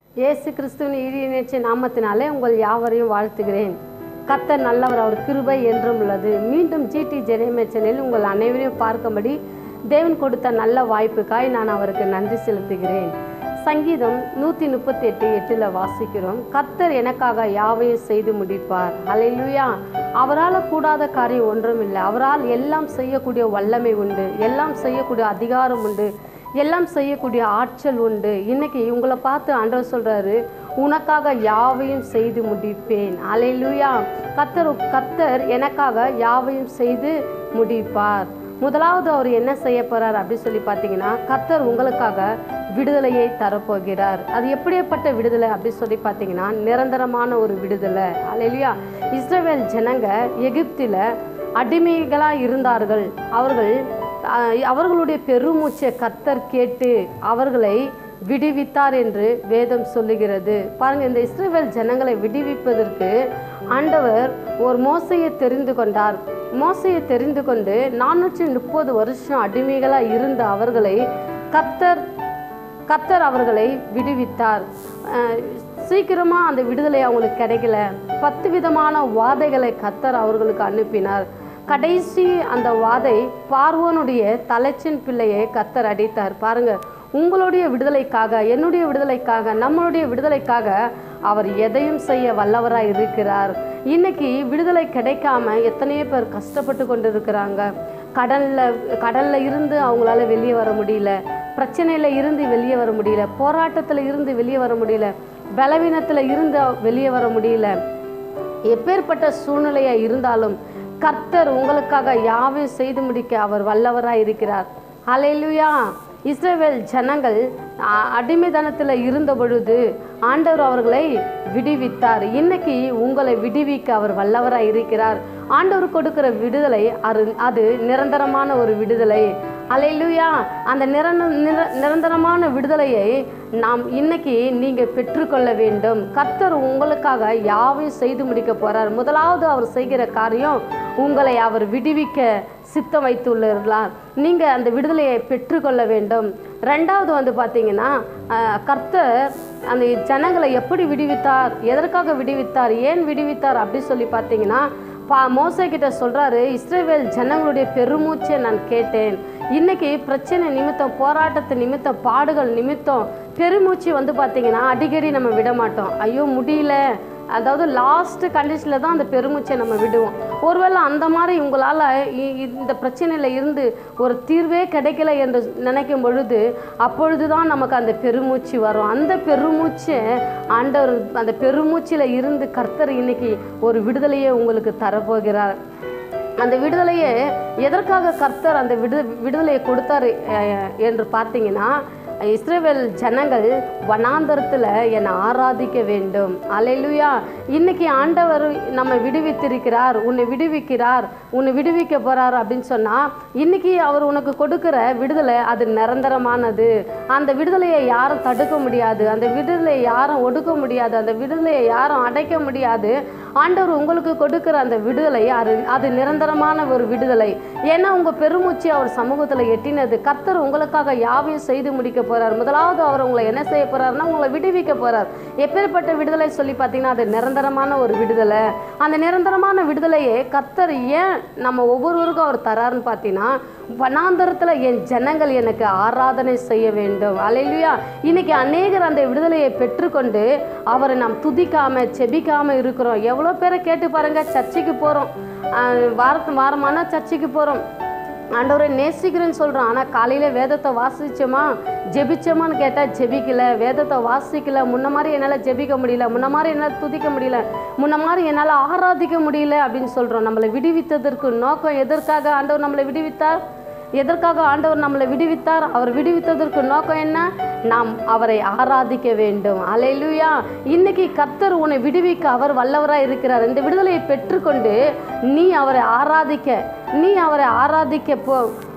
இயேசு கிறிஸ்துவின் ஈடியநேற்ற நாமத்தினாலே உங்கள் யாவரையும் வாழ்த்துகிறேன் கத்தர் நல்லவர் அவர் கிருபை என்றும் உள்ளது மீண்டும் ஜிடி ஜெரேமேச்சனில் உங்கள் அனைவரையும் பார்க்கும்படி தேவன் கொடுத்த நல்ல வாய்ப்புக்காய் நான் அவருக்கு நன்றி செலுத்துகிறேன் சங்கீதம் நூற்றி முப்பத்தி எட்டு எட்டில் வாசிக்கிறோம் கத்தர் எனக்காக யாவையும் செய்து முடிப்பார் ஹalleluya அவரால் கூடாத காரியம் ஒன்றும் இல்லை அவரால் எல்லாம் செய்யக்கூடிய வல்லமை உண்டு எல்லாம் செய்யக்கூடிய அதிகாரம் உண்டு எல்லாம் செய்யக்கூடிய ஆற்றல் உண்டு இன்னைக்கு உங்களை பார்த்து ஆண்டவர் சொல்றாரு உனக்காக யாவையும் செய்து முடிப்பேன் அலையிலுயா கத்தர் கத்தர் எனக்காக யாவையும் செய்து முடிப்பார் முதலாவது அவர் என்ன செய்ய போறார் அப்படின்னு சொல்லி பார்த்தீங்கன்னா கத்தர் உங்களுக்காக விடுதலையை தரப்போகிறார் அது எப்படிப்பட்ட விடுதலை அப்படின்னு சொல்லி பார்த்தீங்கன்னா நிரந்தரமான ஒரு விடுதலை அலையிலுயா இஸ்ரவேல் ஜனங்க எகிப்தில் அடிமைகளாக இருந்தார்கள் அவர்கள் அஹ், அவர்களுடைய பெருமூச்சை கத்தர் கேட்டு அவர்களை விடுவித்தார் என்று வேதம் சொல்லுகிறது பாருங்க இந்த இஸ்ரவேல் ஜனங்களை விடுவிப்பதற்கு ஆண்டவர் ஒரு மோசையை தெரிந்து கொண்டார் மோசையை தெரிந்து கொண்டு நானூற்றி முப்பது வருஷம் அடிமைகளாக இருந்த அவர்களை கத்தர் கத்தர் அவர்களை விடுவித்தார் அஹ், சீக்கிரமா அந்த விடுதலை அவங்களுக்கு கிடைக்கல பத்து விதமான வாதைகளை கத்தர் அவர்களுக்கு அனுப்பினார் கடைசி அந்த வாதை பார்வோனுடைய தலைச்சின் பிள்ளையை கத்தர் அடித்தார் பாருங்க உங்களுடைய விடுதலைக்காக என்னுடைய விடுதலைக்காக நம்மளுடைய விடுதலைக்காக அவர் எதையும் செய்ய வல்லவராய் இருக்கிறார் இன்னைக்கு விடுதலை கிடைக்காம எத்தனையோ பேர் கஷ்டப்பட்டு கொண்டு இருக்கிறாங்க கடல்ல கடல்ல இருந்து அவங்களால வெளியே வர முடியல பிரச்சனையில இருந்து வெளியே வர முடியல போராட்டத்துல இருந்து வெளியே வர முடியல பலவீனத்துல இருந்து வெளியே வர முடியல எப்பேற்பட்ட சூழ்நிலையா இருந்தாலும் கர்த்தர் உங்களுக்காக யாவையும் செய்து முடிக்க அவர் வல்லவராய் இருக்கிறார் ஹalleluya இஸ்ரவேல் ஜனங்கள் அ- அடிமைத்தனத்தில் இருந்த பொழுது ஆண்டவர் அவர்களை விடுவித்தார் இன்னைக்கு உங்களை விடுவிக்க அவர் வல்லவராய் இருக்கிறார் ஆண்டவர் கொடுக்கிற விடுதலை அது அது நிரந்தரமான ஒரு விடுதலை அலையிலுயா அந்த நிரந்த நிர- நிரந்தரமான விடுதலையை நாம் இன்னைக்கு நீங்க பெற்றுக்கொள்ள வேண்டும் கர்த்தர் உங்களுக்காக யாவையும் செய்து முடிக்க போறார் முதலாவது அவர் செய்கிற காரியம் உங்களை அவர் விடுவிக்க சித்தம் வைத்துள்ளார் நீங்க அந்த விடுதலையை பெற்றுக்கொள்ள வேண்டும் ரெண்டாவது வந்து பார்த்தீங்கன்னா அஹ், கர்த்தர் அந்த ஜனங்களை எப்படி விடுவித்தார் எதற்காக விடுவித்தார் ஏன் விடுவித்தார் அப்படி சொல்லி பார்த்தீங்கன்னா பா மோசே கிட்ட சொல்றாரு இஸ்ரேவேல் ஜனங்களுடைய பெருமூச்சை நான் கேட்டேன் இன்னைக்கு பிரச்சனை நிமித்தம் போராட்டத்து நிமித்தம் பாடுகள் நிமித்தம் பெருமூச்சு வந்து பார்த்தீங்கன்னா அடிக்கடி நம்ம விட மாட்டோம் ஐயோ முடியல அதாவது லாஸ்ட் கண்டிஷனில் தான் அந்த பெருமூச்சை நம்ம விடுவோம் ஒருவேளை அந்த மாதிரி உங்களால் இந்த பிரச்சனையில் இருந்து ஒரு தீர்வே கிடைக்கல என்று நினைக்கும் பொழுது அப்பொழுது தான் நமக்கு அந்த பெருமூச்சு வரும் அந்த பெருமூச்சை ஆண்டவர் அந்த பெருமூச்சில் இருந்து கர்த்தர் இன்னைக்கு ஒரு விடுதலையை உங்களுக்கு தரப்போகிறார் அந்த விடுதலையை எதற்காக கர்த்தர் அந்த விடு விடுதலையை கொடுத்தாரு அஹ், என்று பார்த்தீங்கன்னா இஸ்ரேவேல் ஜனங்கள் வனாந்தரத்தில் என்னை ஆராதிக்க வேண்டும் அலையிலுயா இன்னைக்கு ஆண்டவர் நம்ம விடுவித்திருக்கிறார் உன்னை விடுவிக்கிறார் உன்னை விடுவிக்க போறார் அப்படின்னு சொன்னால் இன்னைக்கு அவர் உனக்கு கொடுக்கிற விடுதலை அது நிரந்தரமானது அந்த விடுதலையை யாரும் தடுக்க முடியாது அந்த விடுதலையை யாரும் ஒடுக்க முடியாது அந்த விடுதலையை யாரும் அடைக்க முடியாது ஆண்டவர் உங்களுக்கு கொடுக்கிற அந்த விடுதலை அது அது நிரந்தரமான ஒரு விடுதலை ஏன்னா உங்க பெருமூச்சு அவர் சமூகத்துல எட்டினது கர்த்தர் உங்களுக்காக யாவையும் செய்து முடிக்க போறார் முதலாவது அவர் உங்களை என்ன செய்ய போறாருன்னா உங்களை விடுவிக்க போறார் எப்பேற்பட்ட விடுதலை சொல்லி பார்த்தீங்கன்னா அது நிரந்தரமான ஒரு விடுதலை அந்த நிரந்தரமான விடுதலையை கர்த்தர் ஏன் நம்ம ஒவ்வொருவருக்கும் அவர் தராருன்னு பார்த்தீங்கன்னா வனாந்தரத்துல என் ஜனங்கள் எனக்கு ஆராதனை செய்ய வேண்டும் அலையிலுயா இன்னைக்கு அநேகர் அந்த விடுதலையை பெற்றுக்கொண்டு அவரை நாம் துதிக்காம செபிக்காம இருக்கிறோம் எவ்வளோ பேரை கேட்டு பாருங்க சர்ச்சுக்கு போகிறோம் வாரத்து வாரமான சர்ச்சுக்கு போகிறோம் ஆண்டவரை நேசிக்கிறேன்னு சொல்கிறோம் ஆனால் காலையில் வேதத்தை வாசிச்சோமா ஜெபிச்சோமான்னு கேட்டால் ஜெபிக்கல வேதத்தை வாசிக்கல முன்ன மாதிரி என்னால் ஜெபிக்க முடியல முன்ன மாதிரி என்னால் துதிக்க முடியல முன்ன மாதிரி என்னால் ஆராதிக்க முடியல அப்படின்னு சொல்கிறோம் நம்மளை விடுவித்ததற்கு நோக்கம் எதற்காக ஆண்டவர் நம்மளை விடுவித்தார் எதற்காக ஆண்டவர் நம்மளை விடுவித்தார் அவர் விடுவித்ததற்கு நோக்கம் என்ன நாம் அவரை ஆராதிக்க வேண்டும் அலையிலுயா இன்னைக்கு கர்த்தர் உன்னை விடுவிக்க அவர் வல்லவராய் இருக்கிறார் இந்த விடுதலையை பெற்றுக்கொண்டு நீ அவரை ஆராதிக்க நீ அவரை ஆராதிக்க போ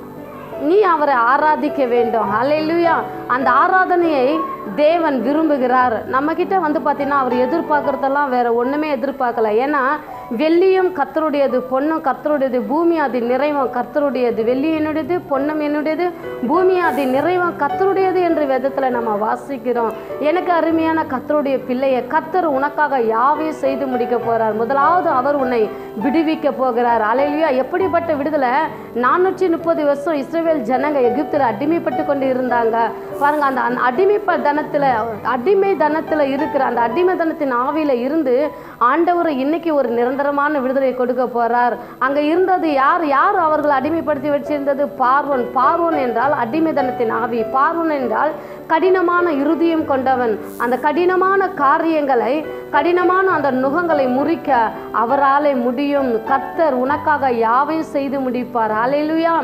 நீ அவரை ஆராதிக்க வேண்டும் ஹalleluya அந்த ஆராதனையை தேவன் விரும்புகிறார் நம்ம கிட்ட வந்து பார்த்தீங்கன்னா அவர் எதிர்பார்க்கறதெல்லாம் வேற ஒண்ணுமே எதிர்பார்க்கல ஏன்னா வெள்ளியும் கத்தருடையது பொன்னும் கத்தருடையது பூமி அது நிறைவும் கத்தருடையது வெள்ளி என்னுடையது பொன்னும் என்னுடையது பூமி அது நிறைவும் கத்தருடையது என்று வேதத்தில் நம்ம வாசிக்கிறோம் எனக்கு அருமையான கத்தருடைய பிள்ளையை கத்தர் உனக்காக யாவையும் செய்து முடிக்க போறார் முதலாவது அவர் உன்னை விடுவிக்க போகிறார் அலையிலியா எப்படிப்பட்ட விடுதலை நானூற்றி முப்பது வருஷம் இஸ்ரேல் ஜனங்க எகிப்தில் அடிமைப்பட்டு கொண்டு இருந்தாங்க பாருங்க அந்த அந்த அடிமைப்ப தனத்தில் அடிமை தனத்தில் இருக்கிற அந்த அடிமை தனத்தின் ஆவியில் இருந்து ஆண்டவர் இன்னைக்கு ஒரு நிரந்தரமான விடுதலை கொடுக்க போறார் அங்க இருந்தது யார் யார் அவர்கள் அடிமைப்படுத்தி வச்சிருந்தது பார்வன் பார்வன் என்றால் அடிமை தனத்தின் ஆவி பார்வன் என்றால் கடினமான இருதயம் கொண்டவன் அந்த கடினமான காரியங்களை கடினமான அந்த நுகங்களை முறிக்க அவராலே முடியும் கர்த்தர் உனக்காக யாவையும் செய்து முடிப்பார் அலையிலுயா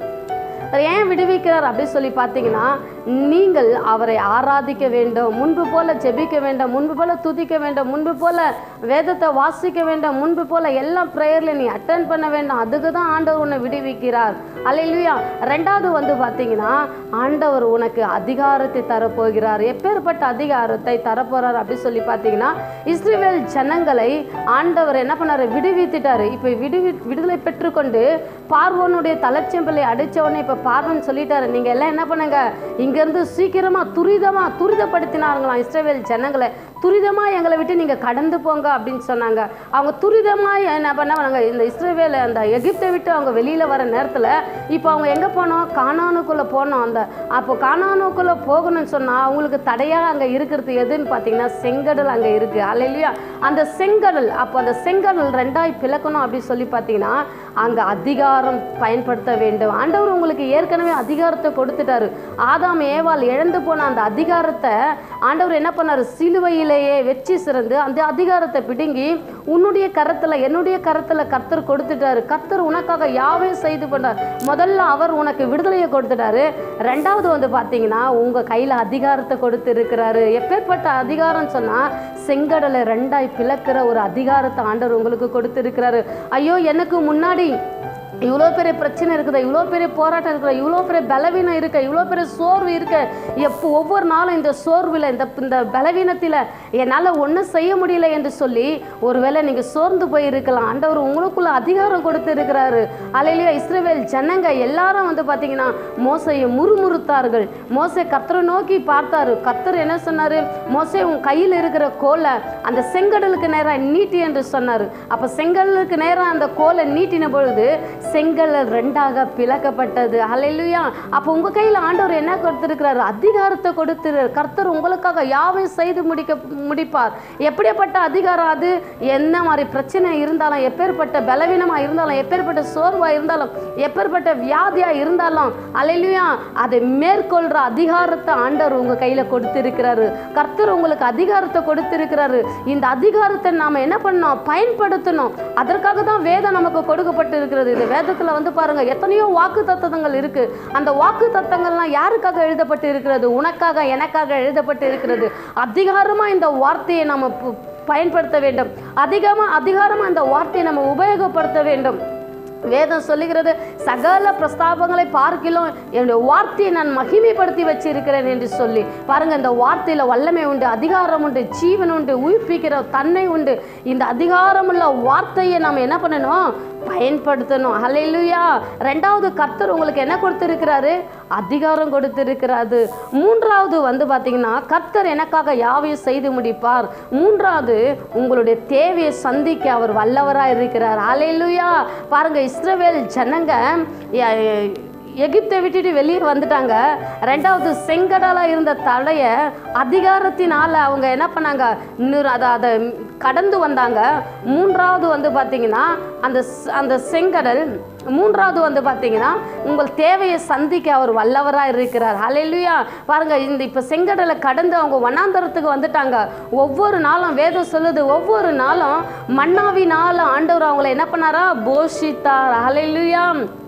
ஏன் விடுவிக்கிறார் அப்படி சொல்லி பார்த்தீங்கன்னா நீங்கள் அவரை ஆராதிக்க வேண்டும் முன்பு போல ஜெபிக்க வேண்டும் முன்பு போல துதிக்க வேண்டும் முன்பு போல வேதத்தை வாசிக்க வேண்டும் முன்பு போல எல்லா ப்ரேயரில் நீ அட்டன் பண்ண வேண்டும் அதுக்கு தான் ஆண்டவர் உன்னை விடுவிக்கிறார் அல்லையா ரெண்டாவது வந்து பார்த்தீங்கன்னா ஆண்டவர் உனக்கு அதிகாரத்தை தரப்போகிறார் எப்பேற்பட்ட அதிகாரத்தை தரப்போறார் அப்படி சொல்லி பார்த்தீங்கன்னா இஸ்ரேல் ஜனங்களை ஆண்டவர் என்ன பண்ணாரு விடுவித்துட்டாரு இப்போ விடுவி விடுதலை பெற்றுக்கொண்டு பார்வோனுடைய தலைச்செம்பலை அடிச்ச உடனே இப்போ பார்வன் சொல்லிட்டாரு நீங்க எல்லாம் என்ன பண்ணுங்க இங்கேருந்து சீக்கிரமா துரிதமா துரிதப்படுத்தினார்களாம் இஸ்ரேல் ஜனங்களை துரிதமா எங்களை விட்டு நீங்க கடந்து போங்க அப்படின்னு சொன்னாங்க அவங்க துரிதமா என்ன பண்ணாங்க இந்த இஸ்ரேவேல் அந்த எகிப்தை விட்டு அவங்க வெளியில வர நேரத்துல இப்போ அவங்க எங்க போனோம் கானானுக்குள்ள போனோம் அந்த அப்போ கானானுக்குள்ள போகணும்னு சொன்னா அவங்களுக்கு தடையா அங்க இருக்கிறது எதுன்னு பார்த்தீங்கன்னா செங்கடல் அங்க இருக்கு அல்லையா அந்த செங்கடல் அப்போ அந்த செங்கடல் ரெண்டாய் பிளக்கணும் அப்படின்னு சொல்லி பார்த்தீங்கன்னா அங்க அதிகாரம் பயன்படுத்த வேண்டும் ஆண்டவர் உங்களுக்கு ஏற்கனவே அதிகாரத்தை கொடுத்துட்டாரு ஆதாம் ஏவாள் இழந்து போன அந்த அதிகாரத்தை ஆண்டவர் என்ன பண்ணாரு சிலுவையிலேயே வெற்றி சிறந்து அந்த அதிகாரத்தை பிடுங்கி உன்னுடைய கரத்துல என்னுடைய கரத்துல கர்த்தர் கொடுத்துட்டாரு கர்த்தர் உனக்காக யாவே செய்து பண்ணார் முதல்ல அவர் உனக்கு விடுதலையை கொடுத்துட்டாரு ரெண்டாவது வந்து பார்த்தீங்கன்னா உங்க கையில அதிகாரத்தை கொடுத்து இருக்கிறாரு எப்பேற்பட்ட அதிகாரம் சொன்னா செங்கடலை ரெண்டாய் பிளக்கிற ஒரு அதிகாரத்தை ஆண்டவர் உங்களுக்கு கொடுத்திருக்கிறாரு ஐயோ எனக்கு முன்னாடி இவ்வளோ பெரிய பிரச்சனை இருக்குது இவ்வளோ பெரிய போராட்டம் இருக்குது இவ்வளோ பெரிய பலவீனம் இருக்கு இவ்வளோ பெரிய சோர்வு இருக்கு எப்போ ஒவ்வொரு நாளும் இந்த சோர்வில் இந்த இந்த பலவீனத்தில் என்னால் ஒன்றும் செய்ய முடியல என்று சொல்லி ஒருவேளை நீங்கள் சோர்ந்து போயிருக்கலாம் ஆண்டவர் உங்களுக்குள்ள அதிகாரம் கொடுத்து இருக்கிறாரு அலையிலேயே இஸ்ரேவேல் ஜனங்க எல்லாரும் வந்து பார்த்தீங்கன்னா மோசையை முறுமுறுத்தார்கள் மோசை கத்தரை நோக்கி பார்த்தாரு கத்தர் என்ன சொன்னாரு மோசே உன் கையில் இருக்கிற கோலை அந்த செங்கடலுக்கு நேராக நீட்டி என்று சொன்னார் அப்போ செங்கடலுக்கு நேராக அந்த கோலை நீட்டின பொழுது செங்கல் ரெண்டாக பிளக்கப்பட்டது அலையிலுயா அப்போ உங்கள் கையில் ஆண்டவர் என்ன கொடுத்திருக்கிறாரு அதிகாரத்தை கொடுத்துரு கர்த்தர் உங்களுக்காக யாவையும் செய்து முடிக்க முடிப்பார் எப்படிப்பட்ட அதிகாரம் அது என்ன மாதிரி பிரச்சனை இருந்தாலும் எப்பேற்பட்ட பலவீனமாக இருந்தாலும் எப்பேற்பட்ட சோர்வாக இருந்தாலும் எப்பேற்பட்ட வியாதியாக இருந்தாலும் அலையிலுயா அதை மேற்கொள்கிற அதிகாரத்தை ஆண்டவர் உங்கள் கையில் கொடுத்திருக்கிறாரு கர்த்தர் உங்களுக்கு அதிகாரத்தை கொடுத்திருக்கிறாரு இந்த அதிகாரத்தை நாம் என்ன பண்ணோம் பயன்படுத்தணும் அதற்காக தான் வேதம் நமக்கு கொடுக்கப்பட்டு இருக்கிறது இது வேதத்தில் வந்து பாருங்க எத்தனையோ வாக்கு தத்தங்கள் இருக்கு அந்த வாக்கு தத்தங்கள்லாம் யாருக்காக எழுதப்பட்டு இருக்கிறது உனக்காக எனக்காக எழுதப்பட்டு இருக்கிறது அதிகாரமா இந்த வார்த்தையை நம்ம பு- பயன்படுத்த வேண்டும் அதிகமா அதிகாரமா இந்த வார்த்தையை நம்ம உபயோகப்படுத்த வேண்டும் வேதம் சொல்லுகிறது சகல பிரஸ்தாபங்களை பார்க்கிலும் என்னுடைய வார்த்தையை நான் மகிமைப்படுத்தி வச்சிருக்கிறேன் என்று சொல்லி பாருங்க இந்த வார்த்தையில வல்லமை உண்டு அதிகாரம் உண்டு ஜீவன் உண்டு உயிர்ப்பிக்கிற தன்மை உண்டு இந்த அதிகாரமுள்ள வார்த்தையை நாம் என்ன பண்ணணும் பயன்படுத்தணும் ஹalleluya ரெண்டாவது கர்த்தர் உங்களுக்கு என்ன கொடுத்திருக்கிறாரு அதிகாரம் கொடுத்திருக்கிறாரு மூன்றாவது வந்து பார்த்தீங்கன்னா கர்த்தர் எனக்காக யாவையும் செய்து முடிப்பார் மூன்றாவது உங்களுடைய தேவையை சந்திக்க அவர் வல்லவராக இருக்கிறார் ஹalleluya பாருங்க இஸ்ரவேல் ஜனங்க எ- எ- எகிப்தை விட்டுட்டு வெளியே வந்துட்டாங்க ரெண்டாவது செங்கடலாக இருந்த தடையை அதிகாரத்தினால அவங்க என்ன பண்ணாங்க இன்னொரு அதை அதை கடந்து வந்தாங்க மூன்றாவது வந்து பார்த்தீங்கன்னா அந்த ஸ்- அந்த செங்கடல் மூன்றாவது வந்து பார்த்தீங்கன்னா உங்கள் தேவையை சந்திக்க அவர் வல்லவராக இருக்கிறார் ஹalleluya பாருங்க இந்த இப்போ செங்கடலை கடந்து அவங்க வனாந்தரத்துக்கு வந்துட்டாங்க ஒவ்வொரு நாளும் வேதம் சொல்லுது ஒவ்வொரு நாளும் மன்னாவினால ஆண்டவர் அவங்களை என்ன பண்ணாரா போஷித்தார் ஹalleluya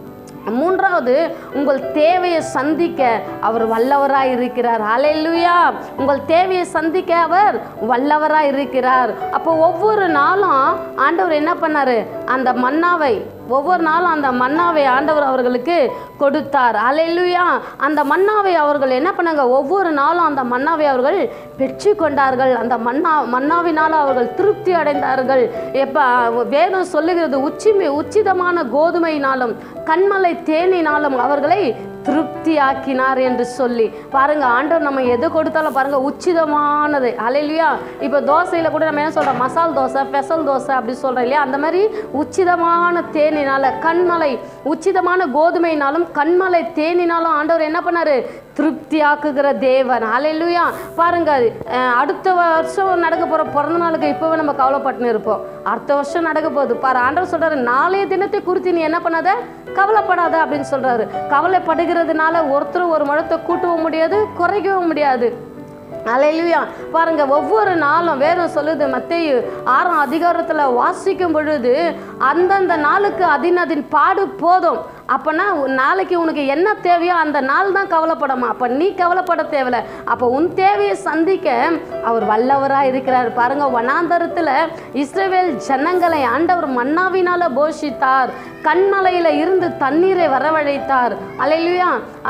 மூன்றாவது உங்கள் தேவையை சந்திக்க அவர் வல்லவராய் இருக்கிறார் ஹalleluya உங்கள் தேவையை சந்திக்க அவர் வல்லவராய் இருக்கிறார் அப்போ ஒவ்வொரு நாளும் ஆண்டவர் என்ன பண்ணாரு அந்த மன்னாவை ஒவ்வொரு நாளும் அந்த மன்னாவை ஆண்டவர் அவர்களுக்கு கொடுத்தார் அலையிலுயா அந்த மன்னாவை அவர்கள் என்ன பண்ணாங்க ஒவ்வொரு நாளும் அந்த மன்னாவை அவர்கள் பெற்று கொண்டார்கள் அந்த மன்னா மன்னாவினால் அவர்கள் திருப்தி அடைந்தார்கள் எப்ப வேதம் சொல்லுகிறது உச்சி உச்சிதமான கோதுமையினாலும் கண்மலை தேனினாலும் அவர்களை திருப்தியாக்கினார் என்று சொல்லி பாருங்க ஆண்டவர் நம்ம எது கொடுத்தாலும் பாருங்க உச்சிதமானது அலையிலையா இப்போ தோசையில் கூட நம்ம என்ன சொல்றோம் மசால் தோசை ஸ்பெஷல் தோசை அப்படி சொல்றோம் இல்லையா அந்த மாதிரி உச்சிதமான தேனினால கண்மலை உச்சிதமான கோதுமையினாலும் கண்மலை தேனினாலும் ஆண்டவர் என்ன பண்ணாரு திருப்தியாக்குகிற தேவன் அலையிலுயா பாருங்க அஹ், அடுத்த வருஷம் நடக்க போற பிறந்த நாளுக்கு இப்போவே நம்ம கவலைப்பட்டுன்னு இருப்போம் அடுத்த வருஷம் நடக்க போகுது பாரு ஆண்டவர் சொல்றாரு நாளைய தினத்தை குறித்து நீ என்ன பண்ணாத கவலைப்படாத அப்படின்னு சொல்றாரு கவலைப்படுகிறதுனால ஒருத்தரும் ஒரு முழத்தை கூட்டவும் முடியாது குறைக்கவும் முடியாது அலையிலுயா பாருங்க ஒவ்வொரு நாளும் வேதம் சொல்லுது மத்தேயு ஆறாம் அதிகாரத்தில் வாசிக்கும் பொழுது அந்தந்த நாளுக்கு அதின் அதின் பாடு போதும் அப்போனா நாளைக்கு உனக்கு என்ன தேவையோ அந்த நாள் தான் கவலைப்படமா அப்போ நீ கவலைப்பட தேவையில்ல அப்போ உன் தேவையை சந்திக்க அவர் வல்லவராக இருக்கிறார் பாருங்க வனாந்தரத்தில் இஸ்ரவேல் ஜனங்களை ஆண்டவர் மன்னாவினால போஷித்தார் கண்மலையில இருந்து தண்ணீரை வரவழைத்தார் அலையிலுயா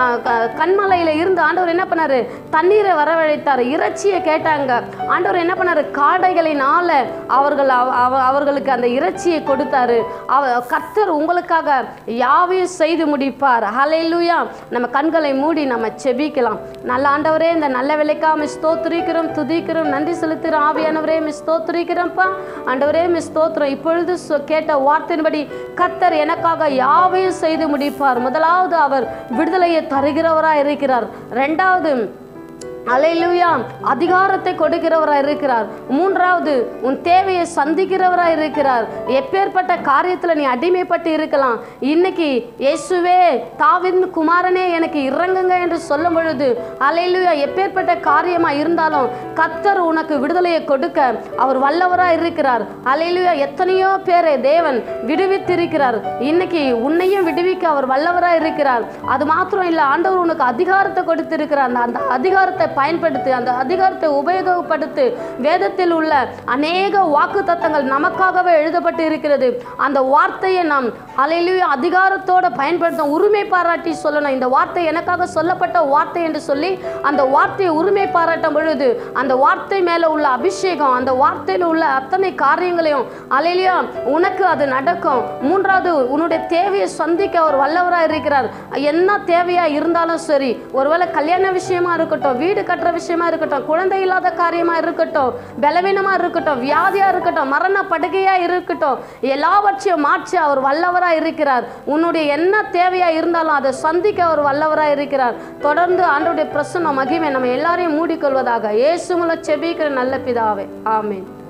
கண்மலையில இருந்து ஆண்டவர் என்ன பண்ணாரு தண்ணீரை வரவழைத்தார் இறைச்சியை கேட்டாங்க ஆண்டவர் என்ன பண்ணாரு காடைகளினால அவர்கள் அவ- அவ- அவர்களுக்கு அந்த இறைச்சியை கொடுத்தாரு அவ கர்த்தர் உங்களுக்காக யாவையும் செய்து முடிப்பார் ஹalleluya நம்ம கண்களை மூடி நம்ம செபிக்கலாம் நல்ல ஆண்டவரே இந்த நல்ல விலைக்காம ஸ்தோத்திரிக்கிறோம் துதிக்கிறோம் நன்றி செலுத்துகிறோம் ஆவியானவரே மிஸ் ஸ்தோத்திரிக்கிறோம்ப்பா ஆண்டவரே மிஸ் ஸ்தோத்திரம் இப்பொழுது சொ- கேட்ட வார்த்தையின்படி கர்த்தர் எனக்காக யாவையும் செய்து முடிப்பார் முதலாவது அவர் விடுதலையை தருகிறவராய் இருக்கிறார் ரெண்டாவது அலையிலுயா அதிகாரத்தை கொடுக்கிறவராய் இருக்கிறார் மூன்றாவது உன் தேவையை சந்திக்கிறவராய் இருக்கிறார் எப்பேற்பட்ட காரியத்தில் நீ அடிமைப்பட்டு இருக்கலாம் இன்னைக்கு இயேசுவே தாவின் குமாரனே எனக்கு இறங்குங்க என்று சொல்லும் பொழுது அலையிலுயா எப்பேற்பட்ட காரியமா இருந்தாலும் கத்தர் உனக்கு விடுதலையை கொடுக்க அவர் வல்லவராய் இருக்கிறார் அலையிலுயா எத்தனையோ பேரை தேவன் விடுவித்திருக்கிறார் இன்னைக்கு உன்னையும் விடுவிக்க அவர் வல்லவராய் இருக்கிறார் அது மாத்திரம் இல்லை ஆண்டவர் உனக்கு அதிகாரத்தை கொடுத்திருக்கிறார் அந்த அந்த அதிகாரத்தை பயன்படுத்தி அந்த அதிகாரத்தை உபயோகப்படுத்தி வேதத்தில் உள்ள அநேக வாக்கு தத்தங்கள் நமக்காகவே எழுதப்பட்டு இருக்கிறது அந்த வார்த்தையை நாம் அலையிலேயே அதிகாரத்தோட பயன்படுத்த உரிமை பாராட்டி சொல்லணும் இந்த வார்த்தை எனக்காக சொல்லப்பட்ட வார்த்தை என்று சொல்லி அந்த வார்த்தையை உரிமை பாராட்டும் பொழுது அந்த வார்த்தை மேலே உள்ள அபிஷேகம் அந்த வார்த்தையில் உள்ள அத்தனை காரியங்களையும் அலையிலையா உனக்கு அது நடக்கும் மூன்றாவது உன்னுடைய தேவையை சந்திக்க அவர் வல்லவராக இருக்கிறார் என்ன தேவையா இருந்தாலும் சரி ஒருவேளை கல்யாண விஷயமா இருக்கட்டும் வீடு கட்டுற விஷயமா இருக்கட்டும் குழந்தை இல்லாத காரியமா இருக்கட்டும் பலவீனமா இருக்கட்டும் வியாதியா இருக்கட்டும் மரண படுகையா இருக்கட்டும் எல்லாவற்றையும் மாற்றி அவர் வல்லவராக இருக்கிறார் உன்னுடைய என்ன தேவையா இருந்தாலும் அதை சந்திக்க அவர் வல்லவராக இருக்கிறார் தொடர்ந்து ஆண்டவருடைய பிரசன்ன மகிமை நம்ம எல்லாரையும் மூடிக்கொள்வதாக இயேசு மூலம் செபிக்கிற நல்ல பிதாவே ஆமென்